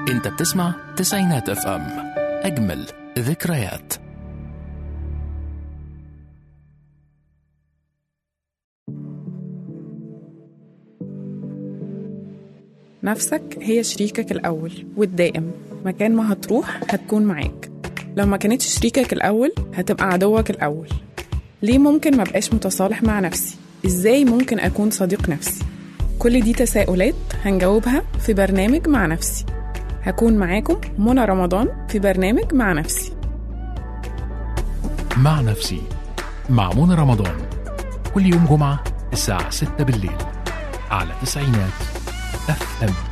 انت بتسمع تسعينات اف ام اجمل ذكريات نفسك هي شريكك الأول والدائم مكان ما هتروح هتكون معاك لو ما كانتش شريكك الأول هتبقى عدوك الأول ليه ممكن ما بقاش متصالح مع نفسي؟ إزاي ممكن أكون صديق نفسي؟ كل دي تساؤلات هنجاوبها في برنامج مع نفسي هكون معاكم منى رمضان في برنامج مع نفسي مع نفسي مع منى رمضان كل يوم جمعة الساعة 6 بالليل على تسعينات اف ام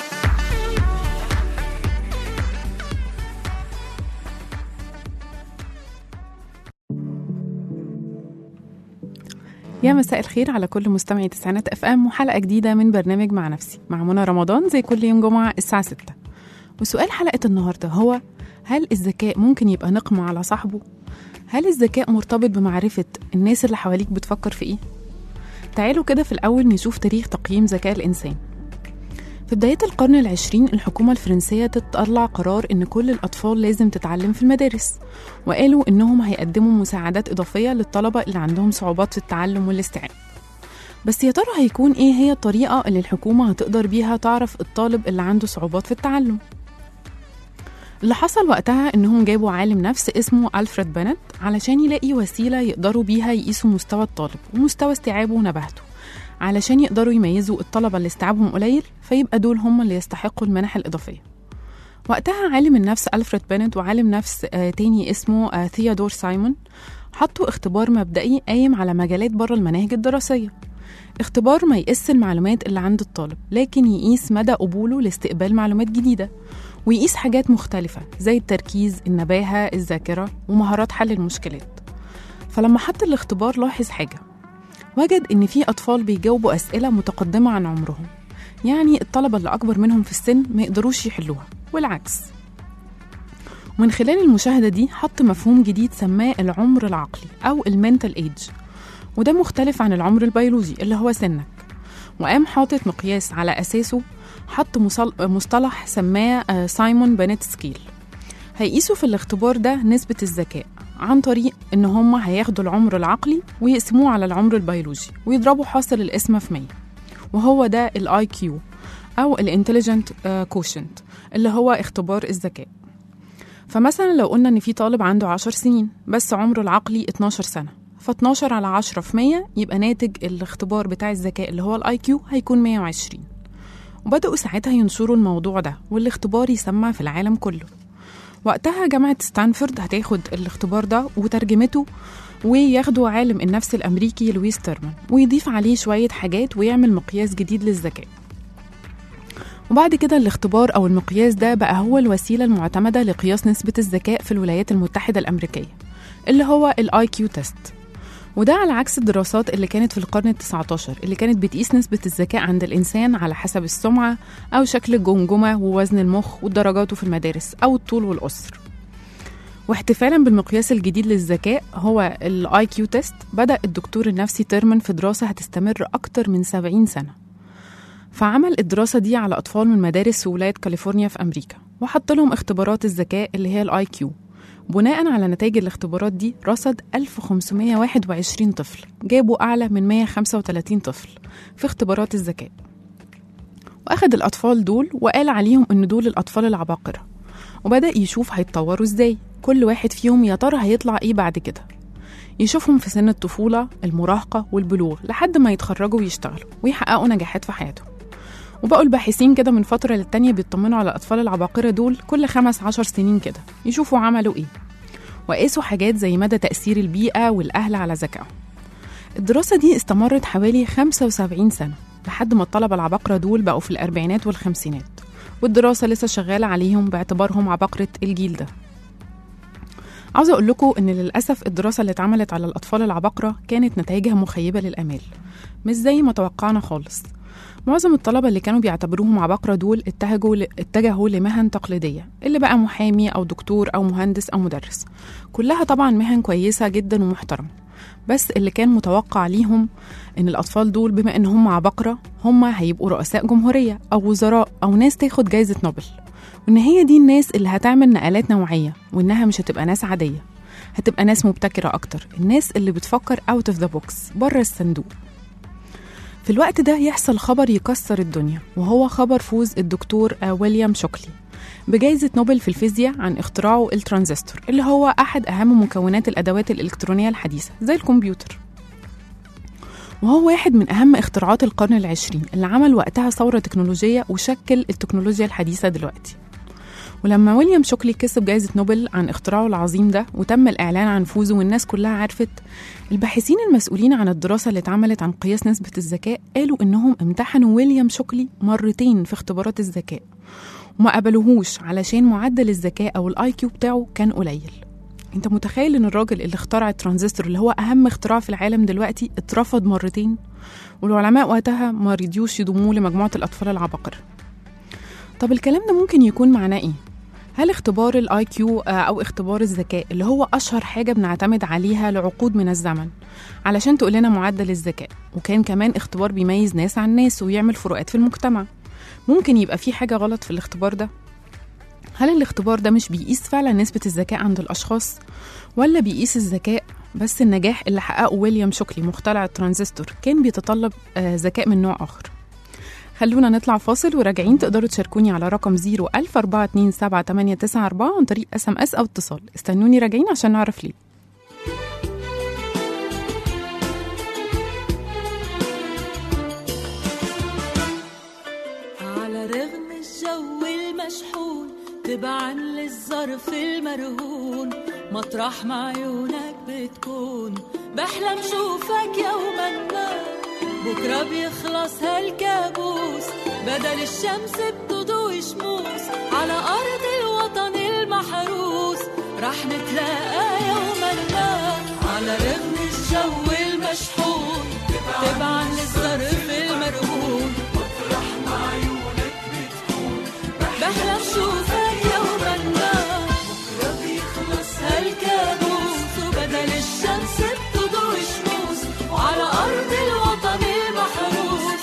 يا مساء الخير على كل مستمعي تسعينات اف ام وحلقه جديده من برنامج مع نفسي مع منى رمضان زي كل يوم جمعه الساعه 6 وسؤال حلقه النهارده هو هل الذكاء ممكن يبقى نقمه على صاحبه هل الذكاء مرتبط بمعرفه الناس اللي حواليك بتفكر في ايه تعالوا كده في الاول نشوف تاريخ تقييم ذكاء الانسان في بداية القرن العشرين الحكومة الفرنسية تطلع قرار إن كل الأطفال لازم تتعلم في المدارس وقالوا إنهم هيقدموا مساعدات إضافية للطلبة اللي عندهم صعوبات في التعلم والاستيعاب بس يا ترى هيكون إيه هي الطريقة اللي الحكومة هتقدر بيها تعرف الطالب اللي عنده صعوبات في التعلم اللي حصل وقتها إنهم جابوا عالم نفس اسمه ألفريد بنت علشان يلاقي وسيلة يقدروا بيها يقيسوا مستوى الطالب ومستوى استيعابه ونباهته علشان يقدروا يميزوا الطلبة اللي استيعابهم قليل فيبقى دول هم اللي يستحقوا المنح الإضافية وقتها عالم النفس ألفريد بنت وعالم نفس آه تاني اسمه آه ثيودور سايمون حطوا اختبار مبدئي قايم على مجالات بره المناهج الدراسية اختبار ما يقيس المعلومات اللي عند الطالب لكن يقيس مدى قبوله لاستقبال معلومات جديدة ويقيس حاجات مختلفة زي التركيز النباهة الذاكرة ومهارات حل المشكلات فلما حط الاختبار لاحظ حاجة وجد إن في أطفال بيجاوبوا أسئلة متقدمة عن عمرهم يعني الطلبة اللي أكبر منهم في السن ما يقدروش يحلوها والعكس ومن خلال المشاهدة دي حط مفهوم جديد سماه العمر العقلي أو المنتال ايج وده مختلف عن العمر البيولوجي اللي هو سنك وقام حاطط مقياس على أساسه حط مصل- مصطلح سماه آه، سايمون بانيت سكيل هيقيسوا في الاختبار ده نسبة الذكاء عن طريق إن هم هياخدوا العمر العقلي ويقسموه على العمر البيولوجي ويضربوا حاصل القسمة في 100 وهو ده الاي كيو أو الانتليجنت كوشنت اللي هو اختبار الذكاء فمثلا لو قلنا إن في طالب عنده 10 سنين بس عمره العقلي 12 سنة ف 12 على 10 في 100 يبقى ناتج الاختبار بتاع الذكاء اللي هو الاي كيو هيكون 120 وبدأوا ساعتها ينشروا الموضوع ده والاختبار يسمع في العالم كله وقتها جامعة ستانفورد هتاخد الاختبار ده وترجمته وياخدوا عالم النفس الأمريكي لويس تيرمان ويضيف عليه شوية حاجات ويعمل مقياس جديد للذكاء وبعد كده الاختبار أو المقياس ده بقى هو الوسيلة المعتمدة لقياس نسبة الذكاء في الولايات المتحدة الأمريكية اللي هو الاي كيو تيست وده على عكس الدراسات اللي كانت في القرن التسعة عشر اللي كانت بتقيس نسبة الذكاء عند الإنسان على حسب السمعة أو شكل الجمجمة ووزن المخ ودرجاته في المدارس أو الطول والقصر واحتفالا بالمقياس الجديد للذكاء هو الاي كيو تيست بدأ الدكتور النفسي تيرمان في دراسة هتستمر أكتر من 70 سنة فعمل الدراسة دي على أطفال من مدارس في ولاية كاليفورنيا في أمريكا وحط لهم اختبارات الذكاء اللي هي الاي كيو بناء على نتائج الاختبارات دي رصد 1521 طفل جابوا أعلى من 135 طفل في اختبارات الذكاء وأخد الأطفال دول وقال عليهم إن دول الأطفال العباقرة وبدأ يشوف هيتطوروا إزاي كل واحد فيهم يا ترى هيطلع إيه بعد كده يشوفهم في سن الطفولة المراهقة والبلوغ لحد ما يتخرجوا ويشتغلوا ويحققوا نجاحات في حياتهم وبقوا الباحثين كده من فترة للتانية بيطمنوا على الأطفال العباقرة دول كل خمس عشر سنين كده يشوفوا عملوا إيه وقاسوا حاجات زي مدى تأثير البيئة والأهل على ذكائهم الدراسة دي استمرت حوالي 75 سنة لحد ما الطلبة العباقرة دول بقوا في الأربعينات والخمسينات والدراسة لسه شغالة عليهم باعتبارهم عباقرة الجيل ده عاوزة أقول لكم إن للأسف الدراسة اللي اتعملت على الأطفال العباقرة كانت نتائجها مخيبة للآمال مش زي ما توقعنا خالص معظم الطلبة اللي كانوا بيعتبروهم عباقرة دول اتجهوا اتجهوا لمهن تقليدية اللي بقى محامي أو دكتور أو مهندس أو مدرس كلها طبعا مهن كويسة جدا ومحترمة بس اللي كان متوقع ليهم ان الاطفال دول بما ان هم عباقره هم هيبقوا رؤساء جمهوريه او وزراء او ناس تاخد جايزه نوبل وإن هي دي الناس اللي هتعمل نقلات نوعية وإنها مش هتبقى ناس عادية هتبقى ناس مبتكرة أكتر الناس اللي بتفكر out of the box بره الصندوق في الوقت ده يحصل خبر يكسر الدنيا وهو خبر فوز الدكتور آه، ويليام شوكلي بجائزة نوبل في الفيزياء عن اختراعه الترانزستور اللي هو أحد أهم مكونات الأدوات الإلكترونية الحديثة زي الكمبيوتر وهو واحد من أهم اختراعات القرن العشرين اللي عمل وقتها ثورة تكنولوجية وشكل التكنولوجيا الحديثة دلوقتي ولما ويليام شوكلي كسب جائزة نوبل عن اختراعه العظيم ده وتم الإعلان عن فوزه والناس كلها عرفت الباحثين المسؤولين عن الدراسة اللي اتعملت عن قياس نسبة الذكاء قالوا إنهم امتحنوا ويليام شوكلي مرتين في اختبارات الذكاء وما قبلوهوش علشان معدل الذكاء أو الآي كيو بتاعه كان قليل انت متخيل ان الراجل اللي اخترع الترانزستور اللي هو اهم اختراع في العالم دلوقتي اترفض مرتين والعلماء وقتها ما رضيوش يضموه لمجموعه الاطفال العباقره طب الكلام ده ممكن يكون معناه ايه هل اختبار الاي كيو او اختبار الذكاء اللي هو اشهر حاجه بنعتمد عليها لعقود من الزمن علشان تقول لنا معدل الذكاء وكان كمان اختبار بيميز ناس عن ناس ويعمل فروقات في المجتمع ممكن يبقى في حاجه غلط في الاختبار ده هل الاختبار ده مش بيقيس فعلا نسبة الذكاء عند الأشخاص ولا بيقيس الذكاء بس النجاح اللي حققه ويليام شوكلي مخترع الترانزستور كان بيتطلب آه، ذكاء من نوع آخر خلونا نطلع فاصل وراجعين تقدروا تشاركوني على رقم 010427894 عن طريق اس ام اس او اتصال استنوني راجعين عشان نعرف ليه على رغم الجو المشحون تبعا للظرف المرهون مطرح ما عيونك بتكون بحلم شوفك يوما ما بكرة بيخلص هالكابوس بدل الشمس بتضوي شموس على أرض الوطن المحروس رح نتلاقى يوما ما على رغم الجو المشحون تبعا للظرف المرهون بحلم شوفك يوما ما بكرة بيخلص هالكابوس وبدل الشمس بتضوي شموس وعلى أرض الوطن المحروس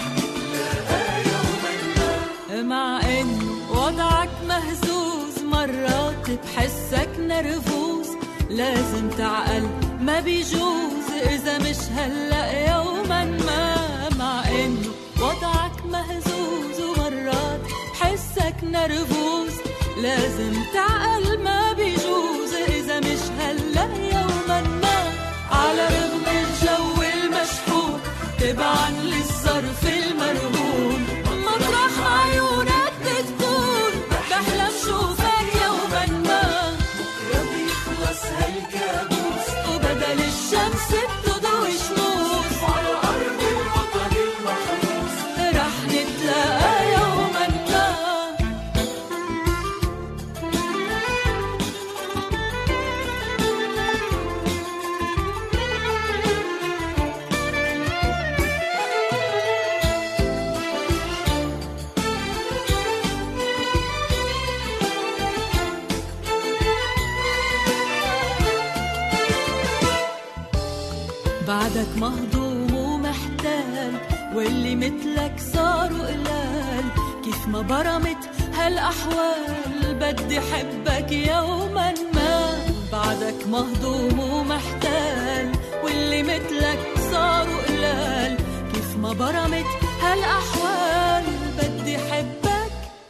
مع إن وضعك مهزوز مرات بحسك نرفوز لازم تعقل ما بيجوز إذا مش هلأ يوما ما مع إنه وضعك مهزوز ومرات حسك نرفوز لازم تعقل ما بيجوز إذا مش هلأ يوما ما على رغم الجو المشحون تبعا للظرف المرهون مطرح ما عيونك بتكون بحلم شوفك يوما ما بكرة بيخلص هالكابوس وبدل الشمس بتضوي شموس وعلى أرض الوطن المحروس رح نتلاقى يوما ما بعدك مهضوم ومحتال واللي مثلك صاروا قلال كيف ما برمت هالأحوال بدي حبك يوما ما بعدك مهضوم ومحتال واللي مثلك صاروا قلال كيف ما برمت هالأحوال بدي حبك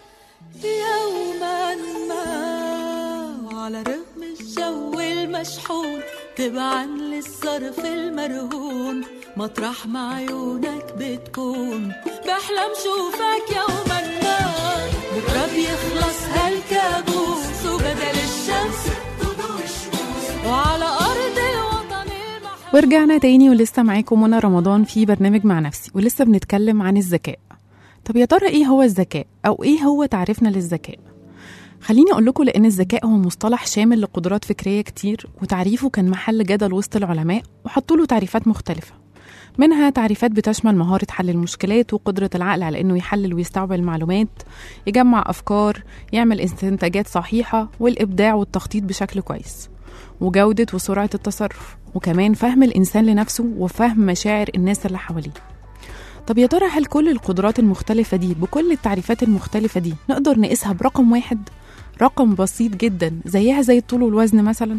يوما ما وعلى رغم الجو المشحون تبعا للصرف المرهون مطرح ما عيونك بتكون بحلم شوفك يوما ما بكرة بيخلص هالكابوس وبدل الشمس تضوي الشموس وعلى أرض الوطن المحروس ورجعنا تاني ولسه معاكم منى رمضان في برنامج مع نفسي ولسه بنتكلم عن الذكاء طب يا ترى ايه هو الذكاء او ايه هو تعريفنا للذكاء خليني اقول لكم لان الذكاء هو مصطلح شامل لقدرات فكريه كتير وتعريفه كان محل جدل وسط العلماء وحطوا له تعريفات مختلفه منها تعريفات بتشمل مهارة حل المشكلات وقدرة العقل على إنه يحلل ويستوعب المعلومات يجمع أفكار يعمل استنتاجات صحيحة والإبداع والتخطيط بشكل كويس وجودة وسرعة التصرف وكمان فهم الإنسان لنفسه وفهم مشاعر الناس اللي حواليه طب يا ترى هل كل القدرات المختلفة دي بكل التعريفات المختلفة دي نقدر نقيسها برقم واحد رقم بسيط جدا زيها زي الطول والوزن مثلا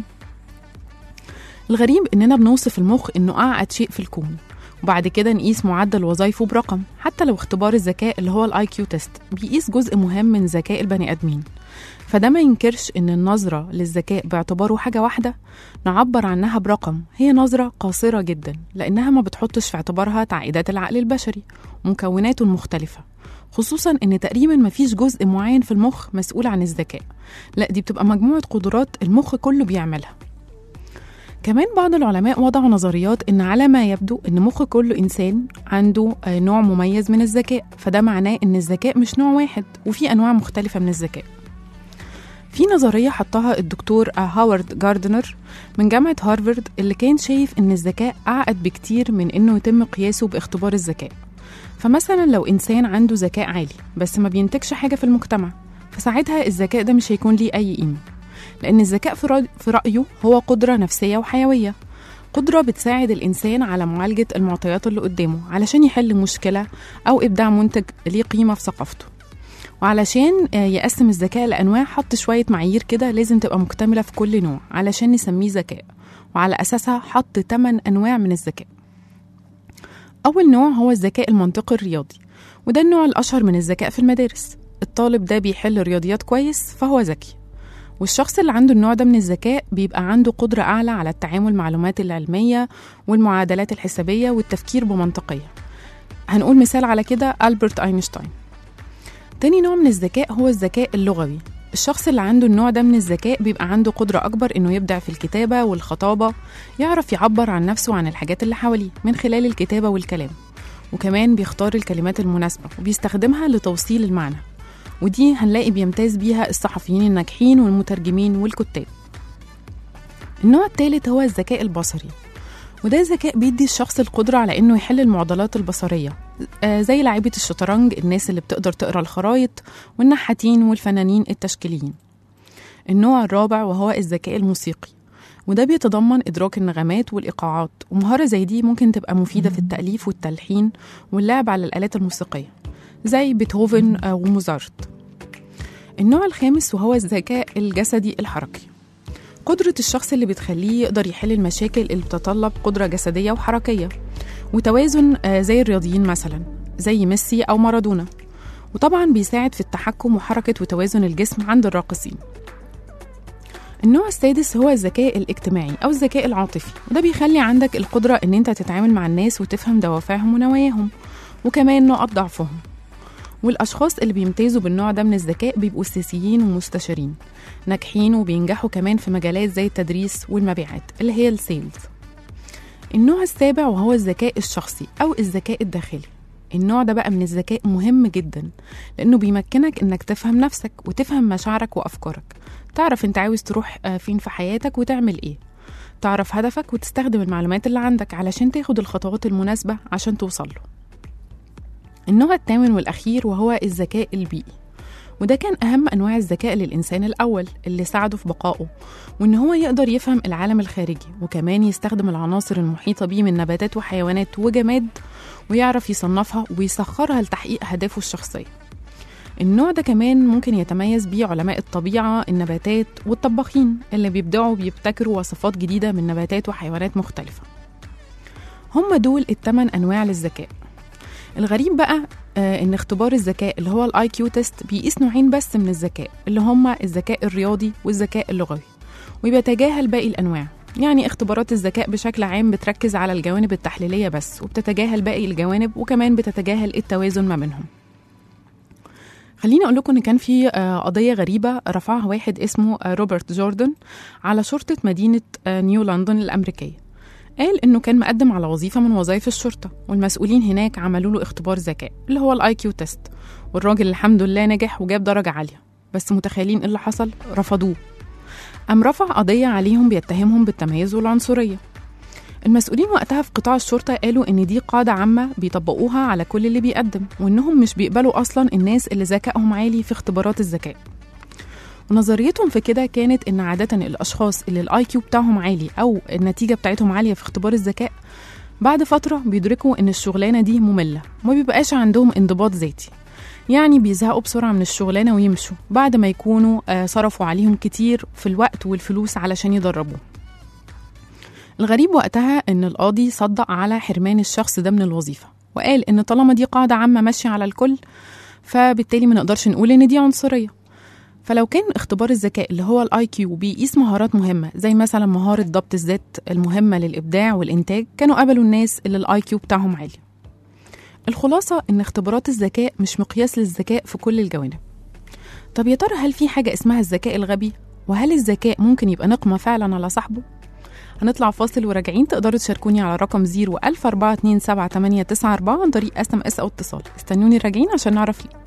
الغريب إننا بنوصف المخ إنه أعقد شيء في الكون وبعد كده نقيس معدل وظائفه برقم حتى لو اختبار الذكاء اللي هو الاي كيو تيست بيقيس جزء مهم من ذكاء البني ادمين فده ما ينكرش ان النظرة للذكاء باعتباره حاجة واحدة نعبر عنها برقم هي نظرة قاصرة جدا لانها ما بتحطش في اعتبارها تعقيدات العقل البشري ومكوناته المختلفة خصوصا ان تقريبا ما فيش جزء معين في المخ مسؤول عن الذكاء لا دي بتبقى مجموعة قدرات المخ كله بيعملها كمان بعض العلماء وضعوا نظريات ان على ما يبدو ان مخ كل انسان عنده آه، نوع مميز من الذكاء فده معناه ان الذكاء مش نوع واحد وفي انواع مختلفه من الذكاء في نظريه حطها الدكتور آه، هاورد جاردنر من جامعه هارفارد اللي كان شايف ان الذكاء اعقد بكتير من انه يتم قياسه باختبار الذكاء فمثلا لو انسان عنده ذكاء عالي بس ما بينتجش حاجه في المجتمع فساعتها الذكاء ده مش هيكون ليه اي قيمه لأن الذكاء في رأي- في رأيه هو قدرة نفسية وحيوية قدرة بتساعد الإنسان على معالجة المعطيات اللي قدامه علشان يحل مشكلة أو إبداع منتج ليه قيمة في ثقافته وعلشان آه، يقسم الذكاء لأنواع حط شوية معايير كده لازم تبقى مكتملة في كل نوع علشان نسميه ذكاء وعلى أساسها حط 8 أنواع من الذكاء أول نوع هو الذكاء المنطقي الرياضي وده النوع الأشهر من الذكاء في المدارس الطالب ده بيحل رياضيات كويس فهو ذكي والشخص اللي عنده النوع ده من الذكاء بيبقى عنده قدرة أعلى على التعامل مع المعلومات العلمية والمعادلات الحسابية والتفكير بمنطقية هنقول مثال على كده ألبرت أينشتاين تاني نوع من الذكاء هو الذكاء اللغوي الشخص اللي عنده النوع ده من الذكاء بيبقى عنده قدرة أكبر إنه يبدع في الكتابة والخطابة يعرف يعبر عن نفسه وعن الحاجات اللي حواليه من خلال الكتابة والكلام وكمان بيختار الكلمات المناسبة وبيستخدمها لتوصيل المعنى ودي هنلاقي بيمتاز بيها الصحفيين الناجحين والمترجمين والكتاب النوع الثالث هو الذكاء البصري وده ذكاء بيدي الشخص القدرة على إنه يحل المعضلات البصرية آه زي لاعيبة الشطرنج الناس اللي بتقدر تقرأ الخرايط والنحاتين والفنانين التشكيليين النوع الرابع وهو الذكاء الموسيقي وده بيتضمن إدراك النغمات والإيقاعات ومهارة زي دي ممكن تبقى مفيدة في التأليف والتلحين واللعب على الآلات الموسيقية زي بيتهوفن آه، وموزارت النوع الخامس وهو الذكاء الجسدي الحركي قدرة الشخص اللي بتخليه يقدر يحل المشاكل اللي بتتطلب قدرة جسدية وحركية وتوازن آه، زي الرياضيين مثلا زي ميسي أو مارادونا وطبعا بيساعد في التحكم وحركة وتوازن الجسم عند الراقصين النوع السادس هو الذكاء الاجتماعي أو الذكاء العاطفي وده بيخلي عندك القدرة إن أنت تتعامل مع الناس وتفهم دوافعهم ونواياهم وكمان نقط ضعفهم والأشخاص اللي بيمتازوا بالنوع ده من الذكاء بيبقوا سياسيين ومستشارين ناجحين وبينجحوا كمان في مجالات زي التدريس والمبيعات اللي هي السيلز النوع السابع وهو الذكاء الشخصي أو الذكاء الداخلي النوع ده بقى من الذكاء مهم جدا لأنه بيمكنك إنك تفهم نفسك وتفهم مشاعرك وأفكارك تعرف أنت عاوز تروح آه، فين في حياتك وتعمل إيه تعرف هدفك وتستخدم المعلومات اللي عندك علشان تاخد الخطوات المناسبة عشان توصل له النوع الثامن والأخير وهو الذكاء البيئي وده كان أهم أنواع الذكاء للإنسان الأول اللي ساعده في بقائه وإن هو يقدر يفهم العالم الخارجي وكمان يستخدم العناصر المحيطة بيه من نباتات وحيوانات وجماد ويعرف يصنفها ويسخرها لتحقيق أهدافه الشخصية النوع ده كمان ممكن يتميز بيه علماء الطبيعة النباتات والطباخين اللي بيبدعوا بيبتكروا وصفات جديدة من نباتات وحيوانات مختلفة هم دول الثمان أنواع للذكاء الغريب بقى آه ان اختبار الذكاء اللي هو الاي كيو تيست بيقيس نوعين بس من الذكاء اللي هما الذكاء الرياضي والذكاء اللغوي وبيتجاهل باقي الانواع يعني اختبارات الذكاء بشكل عام بتركز على الجوانب التحليليه بس وبتتجاهل باقي الجوانب وكمان بتتجاهل التوازن ما بينهم خليني اقول لكم ان كان في آه، قضيه غريبه رفعها واحد اسمه آه، روبرت جوردن على شرطه مدينه آه، نيو لندن الامريكيه قال انه كان مقدم على وظيفه من وظائف الشرطه والمسؤولين هناك عملوا له اختبار ذكاء اللي هو الاي كيو تيست والراجل الحمد لله نجح وجاب درجه عاليه بس متخيلين ايه اللي حصل رفضوه قام رفع قضيه عليهم بيتهمهم بالتمييز والعنصريه المسؤولين وقتها في قطاع الشرطه قالوا ان دي قاعده عامه بيطبقوها على كل اللي بيقدم وانهم مش بيقبلوا اصلا الناس اللي ذكائهم عالي في اختبارات الذكاء ونظريتهم في كده كانت ان عاده الاشخاص اللي الاي كيو بتاعهم عالي او النتيجه بتاعتهم عاليه في اختبار الذكاء بعد فترة بيدركوا إن الشغلانة دي مملة وما بيبقاش عندهم انضباط ذاتي يعني بيزهقوا بسرعة من الشغلانة ويمشوا بعد ما يكونوا آه، صرفوا عليهم كتير في الوقت والفلوس علشان يدربوه الغريب وقتها إن القاضي صدق على حرمان الشخص ده من الوظيفة وقال إن طالما دي قاعدة عامة ماشية على الكل فبالتالي ما نقدرش نقول إن دي عنصرية فلو كان اختبار الذكاء اللي هو الاي كيو بيقيس مهارات مهمه زي مثلا مهاره ضبط الذات المهمه للابداع والانتاج كانوا قبلوا الناس اللي الاي كيو بتاعهم عالي الخلاصه ان اختبارات الذكاء مش مقياس للذكاء في كل الجوانب طب يا ترى هل في حاجه اسمها الذكاء الغبي وهل الذكاء ممكن يبقى نقمه فعلا على صاحبه هنطلع فاصل وراجعين تقدروا تشاركوني على رقم 010427894 عن طريق اس ام اس او اتصال استنوني راجعين عشان نعرف ليه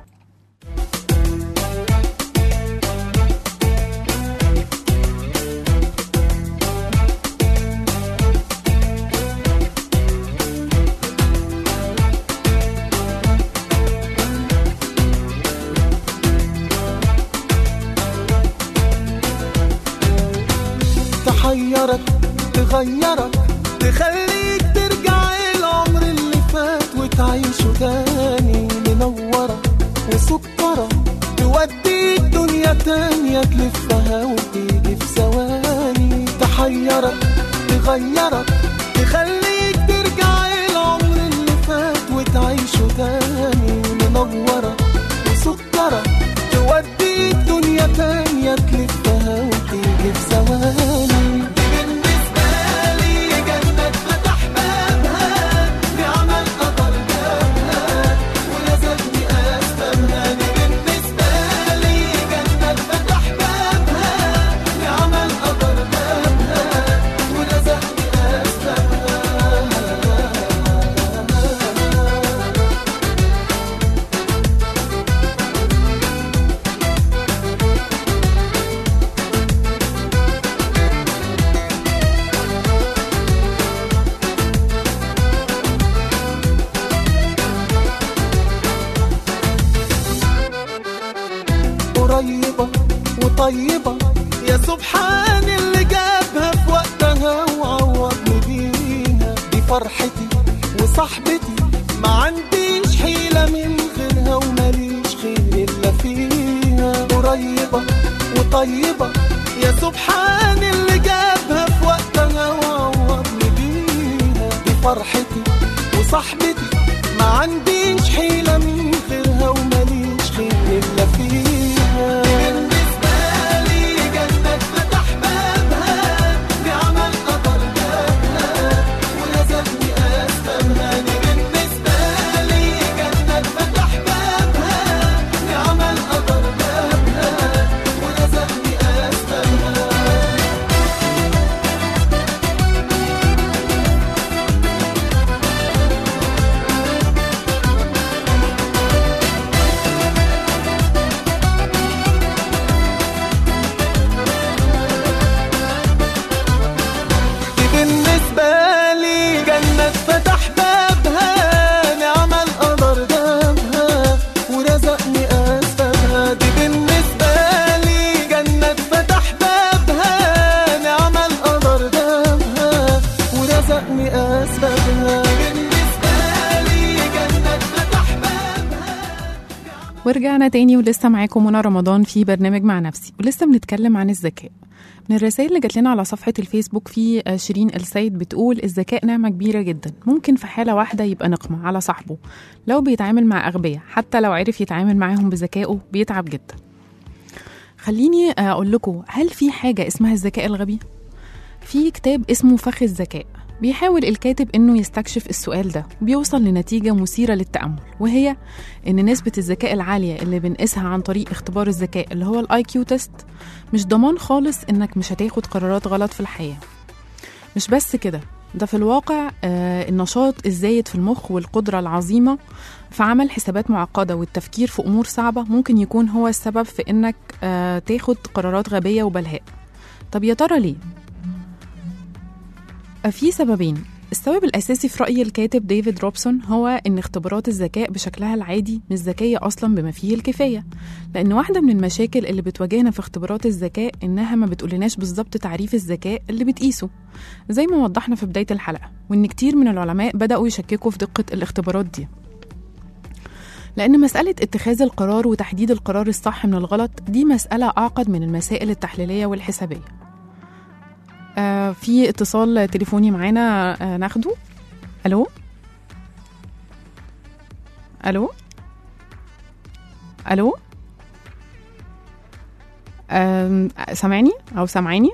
تحيرك تغيرك تخليك ترجع العمر اللي فات وتعيشه تاني منورة وسكرة توديك دنيا تانية تلفها وتيجي في ثواني تحيرك تغيرك تخليك ترجع العمر اللي فات وتعيشه تاني منورة وسكرة توديك دنيا تانية تلفها وتيجي في ثواني بالنسبة لي جنة فتح بابها بعمل قدر جابها ولازمني أسبابها دي بالنسبة لي جنة فتح بابها بعمل قدر جابها ولازمني أسبابها قريبة وطيبة يا سبحان اللي جابها في وقتها وعوضني بيها دي فرحتي وصاحبتي ما عنديش حيلة من غيرها وماليش خير إلا فيها قريبة وطيبة يا سبحان اللي جابها في وقتها وعوضني بيها دي فرحتي وصاحبتي ما عنديش حيلة من غيرها وماليش خير إلا فيها بالنسبة لي جنة فتح بابها بعمل قدر جابها ولازمني أسبابها دي بالنسبة لي جنة فتح بابها بعمل قدر جابها ولازمني أسبابها دي بالنسبة لي جنة فتح بابها نعم القدر جابها ورزقني أسبابها دي بالنسبة لي جنة فتح بابها نعم القدر جابها ورزقني أسبابها بالنسبة لي جنة فتح بابها ورجعنا تاني ولسه معاكم منى رمضان في برنامج مع نفسي ولسه بنتكلم عن الذكاء من الرسائل اللي جات لنا على صفحة الفيسبوك في آه، شيرين السيد بتقول الذكاء نعمة كبيرة جدا ممكن في حالة واحدة يبقى نقمة على صاحبه لو بيتعامل مع أغبياء حتى لو عرف يتعامل معاهم بذكائه بيتعب جدا خليني آه، أقول لكم هل في حاجة اسمها الذكاء الغبي؟ في كتاب اسمه فخ الذكاء بيحاول الكاتب انه يستكشف السؤال ده بيوصل لنتيجة مثيرة للتأمل وهي ان نسبة الذكاء العالية اللي بنقيسها عن طريق اختبار الذكاء اللي هو الاي كيو تيست مش ضمان خالص انك مش هتاخد قرارات غلط في الحياة مش بس كده ده في الواقع آه النشاط الزايد في المخ والقدرة العظيمة في عمل حسابات معقدة والتفكير في أمور صعبة ممكن يكون هو السبب في إنك آه تاخد قرارات غبية وبلهاء طب يا ترى ليه؟ في سببين السبب الأساسي في رأي الكاتب ديفيد روبسون هو إن اختبارات الذكاء بشكلها العادي مش ذكية أصلا بما فيه الكفاية لأن واحدة من المشاكل اللي بتواجهنا في اختبارات الذكاء إنها ما بتقولناش بالظبط تعريف الذكاء اللي بتقيسه زي ما وضحنا في بداية الحلقة وإن كتير من العلماء بدأوا يشككوا في دقة الاختبارات دي لأن مسألة اتخاذ القرار وتحديد القرار الصح من الغلط دي مسألة أعقد من المسائل التحليلية والحسابية آه في اتصال تليفوني معانا آه ناخده الو الو الو آم، سامعني او سامعيني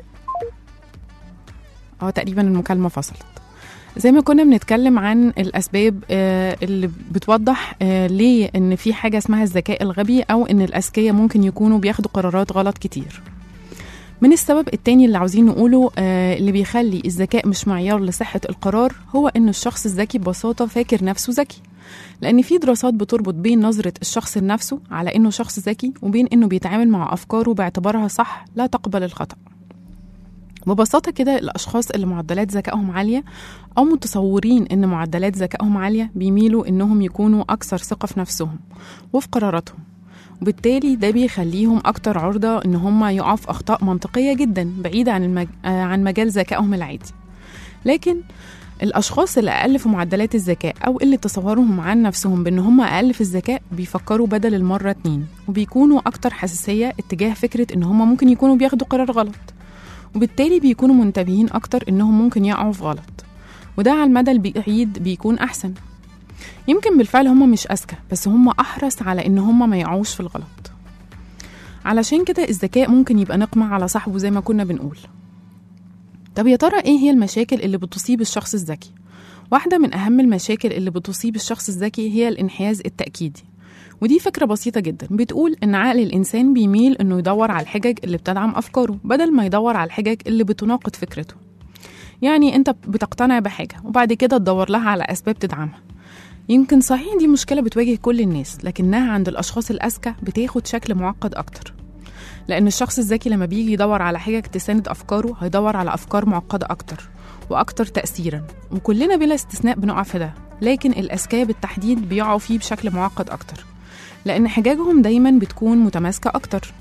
اه تقريبا المكالمه فصلت زي ما كنا بنتكلم عن الاسباب آه، اللي بتوضح آه، ليه ان في حاجه اسمها الذكاء الغبي او ان الاذكياء ممكن يكونوا بياخدوا قرارات غلط كتير من السبب التاني اللي عاوزين نقوله آه اللي بيخلي الذكاء مش معيار لصحة القرار هو إن الشخص الذكي ببساطة فاكر نفسه ذكي لأن في دراسات بتربط بين نظرة الشخص لنفسه على إنه شخص ذكي وبين إنه بيتعامل مع أفكاره باعتبارها صح لا تقبل الخطأ ببساطة كده الأشخاص اللي معدلات ذكائهم عالية أو متصورين إن معدلات ذكائهم عالية بيميلوا إنهم يكونوا أكثر ثقة في نفسهم وفي قراراتهم وبالتالي ده بيخليهم أكتر عرضة إن هم يقعوا في أخطاء منطقية جدا بعيدة عن, المج... آه، عن مجال ذكائهم العادي لكن الأشخاص اللي أقل في معدلات الذكاء أو اللي تصورهم عن نفسهم بإن هم أقل في الذكاء بيفكروا بدل المرة اتنين وبيكونوا أكتر حساسية اتجاه فكرة إن هم ممكن يكونوا بياخدوا قرار غلط وبالتالي بيكونوا منتبهين أكتر إنهم ممكن يقعوا في غلط وده على المدى البعيد بيكون أحسن يمكن بالفعل هم مش أذكى بس هم أحرص على إن هم ما يقعوش في الغلط علشان كده الذكاء ممكن يبقى نقمة على صاحبه زي ما كنا بنقول طب يا ترى إيه هي المشاكل اللي بتصيب الشخص الذكي؟ واحدة من أهم المشاكل اللي بتصيب الشخص الذكي هي الانحياز التأكيدي ودي فكرة بسيطة جدا بتقول إن عقل الإنسان بيميل إنه يدور على الحجج اللي بتدعم أفكاره بدل ما يدور على الحجج اللي بتناقض فكرته يعني أنت بتقتنع بحاجة وبعد كده تدور لها على أسباب تدعمها يمكن صحيح دي مشكلة بتواجه كل الناس لكنها عند الأشخاص الأذكى بتاخد شكل معقد أكتر لأن الشخص الذكي لما بيجي يدور على حاجة تساند أفكاره هيدور على أفكار معقدة أكتر وأكتر تأثيرا وكلنا بلا استثناء بنقع في ده لكن الأذكياء بالتحديد بيقعوا فيه بشكل معقد أكتر لأن حجاجهم دايما بتكون متماسكة أكتر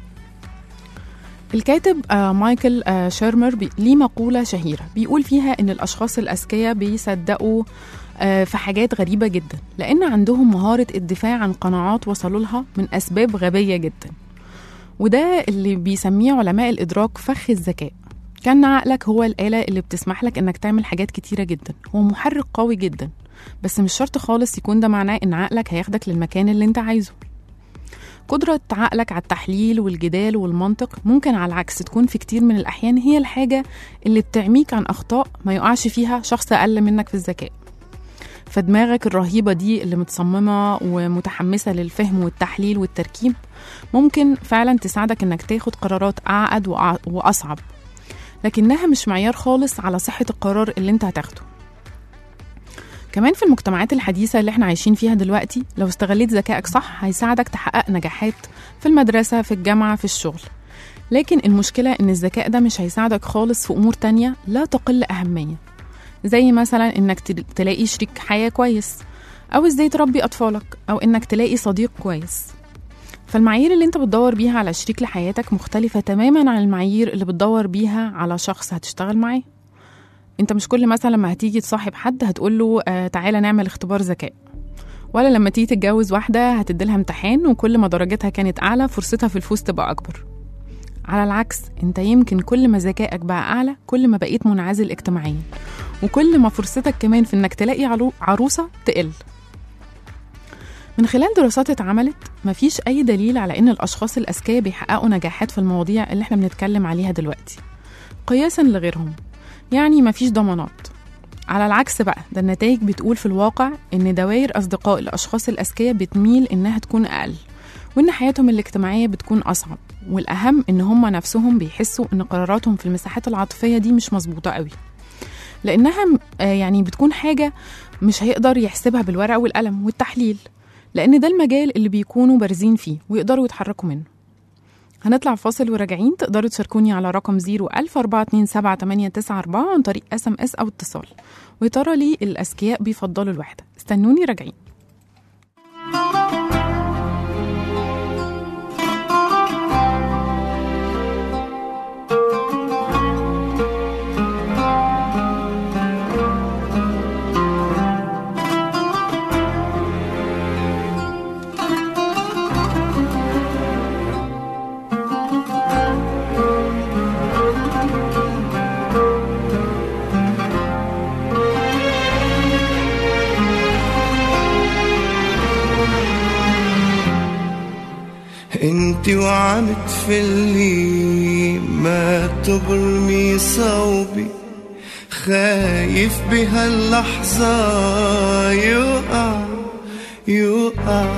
الكاتب آه مايكل آه شيرمر بي- ليه مقولة شهيرة بيقول فيها إن الأشخاص الأذكياء بيصدقوا آه في حاجات غريبة جدا لأن عندهم مهارة الدفاع عن قناعات وصلوا لها من أسباب غبية جدا وده اللي بيسميه علماء الإدراك فخ الذكاء كان عقلك هو الآلة اللي بتسمح لك إنك تعمل حاجات كتيرة جدا هو محرك قوي جدا بس مش شرط خالص يكون ده معناه إن عقلك هياخدك للمكان اللي أنت عايزه قدرة عقلك على التحليل والجدال والمنطق ممكن على العكس تكون في كتير من الأحيان هي الحاجة اللي بتعميك عن أخطاء ما يقعش فيها شخص أقل منك في الذكاء فدماغك الرهيبة دي اللي متصممة ومتحمسة للفهم والتحليل والتركيب ممكن فعلا تساعدك انك تاخد قرارات أعقد وأع- وأصعب لكنها مش معيار خالص على صحة القرار اللي انت هتاخده كمان في المجتمعات الحديثة اللي احنا عايشين فيها دلوقتي لو استغليت ذكائك صح هيساعدك تحقق نجاحات في المدرسة في الجامعة في الشغل لكن المشكلة إن الذكاء ده مش هيساعدك خالص في أمور تانية لا تقل أهمية زي مثلا إنك تل- تلاقي شريك حياة كويس أو إزاي تربي أطفالك أو إنك تلاقي صديق كويس فالمعايير اللي انت بتدور بيها على شريك لحياتك مختلفة تماما عن المعايير اللي بتدور بيها على شخص هتشتغل معاه انت مش كل مثلا لما هتيجي تصاحب حد هتقول له آه تعالى نعمل اختبار ذكاء ولا لما تيجي تتجوز واحدة هتديلها امتحان وكل ما درجتها كانت أعلى فرصتها في الفوز تبقى أكبر على العكس انت يمكن كل ما ذكائك بقى أعلى كل ما بقيت منعزل اجتماعيا وكل ما فرصتك كمان في انك تلاقي عرو- عروسة تقل من خلال دراسات اتعملت مفيش أي دليل على إن الأشخاص الأذكياء بيحققوا نجاحات في المواضيع اللي احنا بنتكلم عليها دلوقتي قياسا لغيرهم يعني مفيش ضمانات على العكس بقى ده النتائج بتقول في الواقع إن دوائر أصدقاء الأشخاص الأذكياء بتميل إنها تكون أقل وإن حياتهم الاجتماعية بتكون أصعب والأهم إن هم نفسهم بيحسوا إن قراراتهم في المساحات العاطفية دي مش مظبوطة قوي لأنها م- آه يعني بتكون حاجة مش هيقدر يحسبها بالورقة والقلم والتحليل لأن ده المجال اللي بيكونوا بارزين فيه ويقدروا يتحركوا منه هنطلع فاصل وراجعين تقدروا تشاركوني على رقم 014278994 عن طريق اس ام اس او اتصال ويا ترى ليه الاذكياء بيفضلوا الوحده استنوني راجعين انت وعم تفلي ما تبرمي صوبي خايف بهاللحظة يوقع يوقع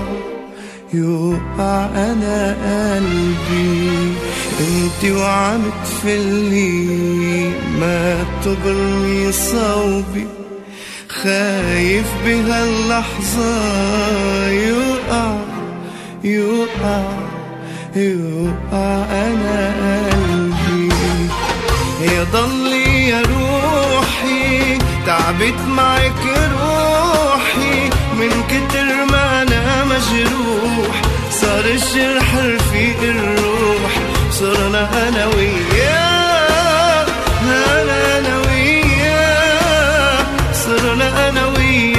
يوقع أنا قلبي انت وعم تفلي ما تبرمي صوبي خايف بهاللحظة يوقع يوقع يوقع أنا قلبي يا ضلي يا روحي تعبت معك روحي من كتر ما أنا مجروح صار الجرح رفيق الروح صرنا أنا وياه أنا أنا وياه صرنا أنا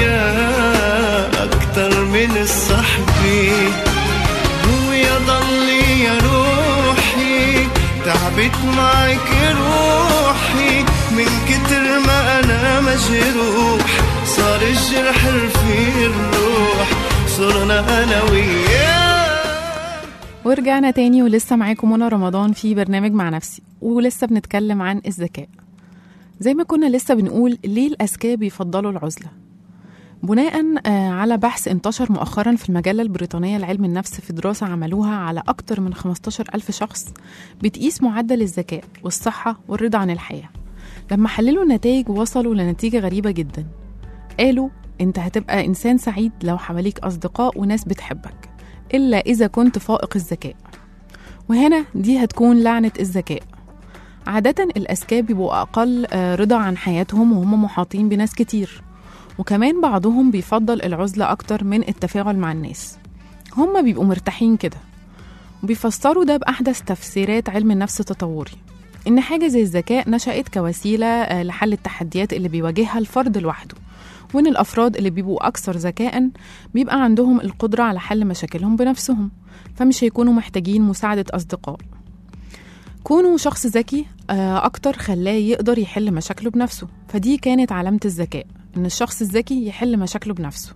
وياه أكتر من الصحبة هو يا ضلي يا روحي تعبت معك روحي من كتر ما انا مجروح صار الجرح رفيق الروح صرنا انا وياه ورجعنا تاني ولسه معاكم منى رمضان في برنامج مع نفسي ولسه بنتكلم عن الذكاء زي ما كنا لسه بنقول ليه الأذكياء بيفضلوا العزلة بناء آه، على بحث انتشر مؤخرا في المجلة البريطانية لعلم النفس في دراسة عملوها على أكتر من 15 ألف شخص بتقيس معدل الذكاء والصحة والرضا عن الحياة لما حللوا النتائج وصلوا لنتيجة غريبة جدا قالوا انت هتبقى إنسان سعيد لو حواليك أصدقاء وناس بتحبك إلا إذا كنت فائق الذكاء وهنا دي هتكون لعنة الذكاء عادة الأذكياء بيبقوا أقل آه، رضا عن حياتهم وهم محاطين بناس كتير وكمان بعضهم بيفضل العزلة أكتر من التفاعل مع الناس هم بيبقوا مرتاحين كده وبيفسروا ده بأحدث تفسيرات علم النفس التطوري إن حاجة زي الذكاء نشأت كوسيلة آه، لحل التحديات اللي بيواجهها الفرد لوحده وإن الأفراد اللي بيبقوا أكثر ذكاء بيبقى عندهم القدرة على حل مشاكلهم بنفسهم فمش هيكونوا محتاجين مساعدة أصدقاء كونه شخص ذكي آه، أكتر خلاه يقدر يحل مشاكله بنفسه فدي كانت علامة الذكاء إن الشخص الذكي يحل مشاكله بنفسه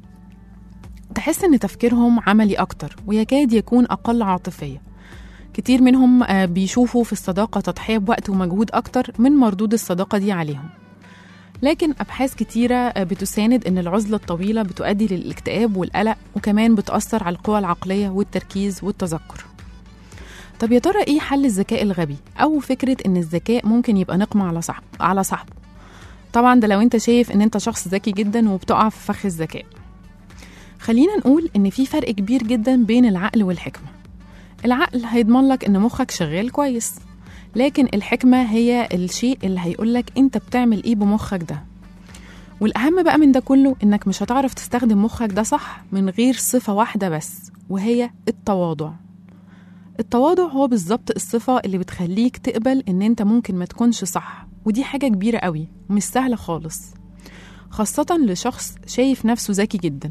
تحس إن تفكيرهم عملي أكتر ويكاد يكون أقل عاطفية كتير منهم آه، بيشوفوا في الصداقة تضحية بوقت ومجهود أكتر من مردود الصداقة دي عليهم لكن أبحاث كتيرة آه، بتساند إن العزلة الطويلة بتؤدي للاكتئاب والقلق وكمان بتأثر على القوى العقلية والتركيز والتذكر طب يا ترى ايه حل الذكاء الغبي او فكره ان الذكاء ممكن يبقى نقمه على صاحب على صاحبه طبعا ده لو انت شايف ان انت شخص ذكي جدا وبتقع في فخ الذكاء خلينا نقول ان في فرق كبير جدا بين العقل والحكمه العقل هيضمن لك ان مخك شغال كويس لكن الحكمه هي الشيء اللي هيقولك انت بتعمل ايه بمخك ده والاهم بقى من ده كله انك مش هتعرف تستخدم مخك ده صح من غير صفه واحده بس وهي التواضع التواضع هو بالظبط الصفة اللي بتخليك تقبل إن أنت ممكن ما تكونش صح ودي حاجة كبيرة قوي ومش سهلة خالص خاصة لشخص شايف نفسه ذكي جدا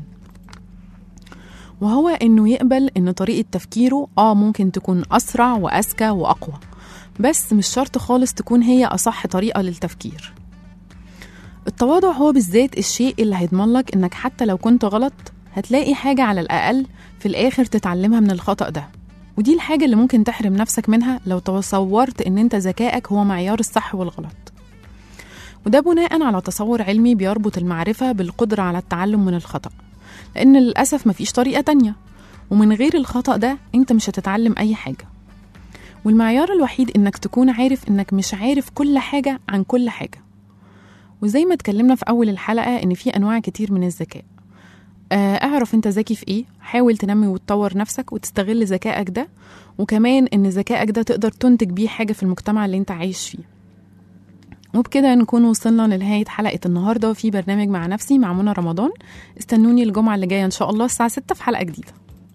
وهو إنه يقبل إن طريقة تفكيره آه ممكن تكون أسرع وأذكى وأقوى بس مش شرط خالص تكون هي أصح طريقة للتفكير التواضع هو بالذات الشيء اللي هيضمن لك إنك حتى لو كنت غلط هتلاقي حاجة على الأقل في الآخر تتعلمها من الخطأ ده ودي الحاجة اللي ممكن تحرم نفسك منها لو تصورت إن أنت ذكائك هو معيار الصح والغلط وده بناء على تصور علمي بيربط المعرفة بالقدرة على التعلم من الخطأ لأن للأسف مفيش طريقة تانية ومن غير الخطأ ده أنت مش هتتعلم أي حاجة والمعيار الوحيد إنك تكون عارف إنك مش عارف كل حاجة عن كل حاجة وزي ما اتكلمنا في أول الحلقة إن في أنواع كتير من الذكاء آه، اعرف انت ذكي في ايه حاول تنمي وتطور نفسك وتستغل ذكائك ده وكمان ان ذكائك ده تقدر تنتج بيه حاجة في المجتمع اللي انت عايش فيه وبكده نكون وصلنا لنهاية حلقة النهاردة في برنامج مع نفسي مع منى رمضان استنوني الجمعة اللي جاية إن شاء الله الساعة 6 في حلقة جديدة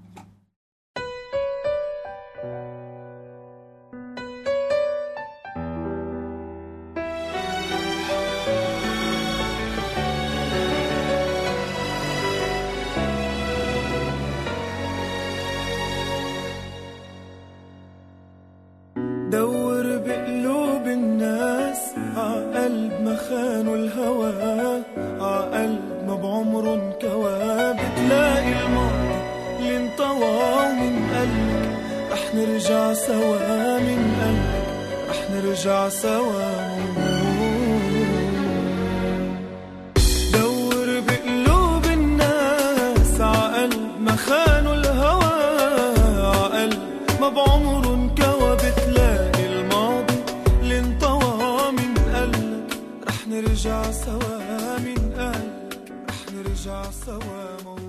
دور بقلوب الناس عقلب ما خانوا الهوى عقلب ما بعمره انكوى بتلاقي الماضي اللي انطوى ومن قلبك رح نرجع سوا من قلبك رح نرجع سوا دور بقلوب الناس عقلب ما خانوا الهوى عقلب ما بعمره انكوى بتلاقي الماضي اللي انطوى من قلبك رح نرجع سوا من قلبك رح نرجع سوا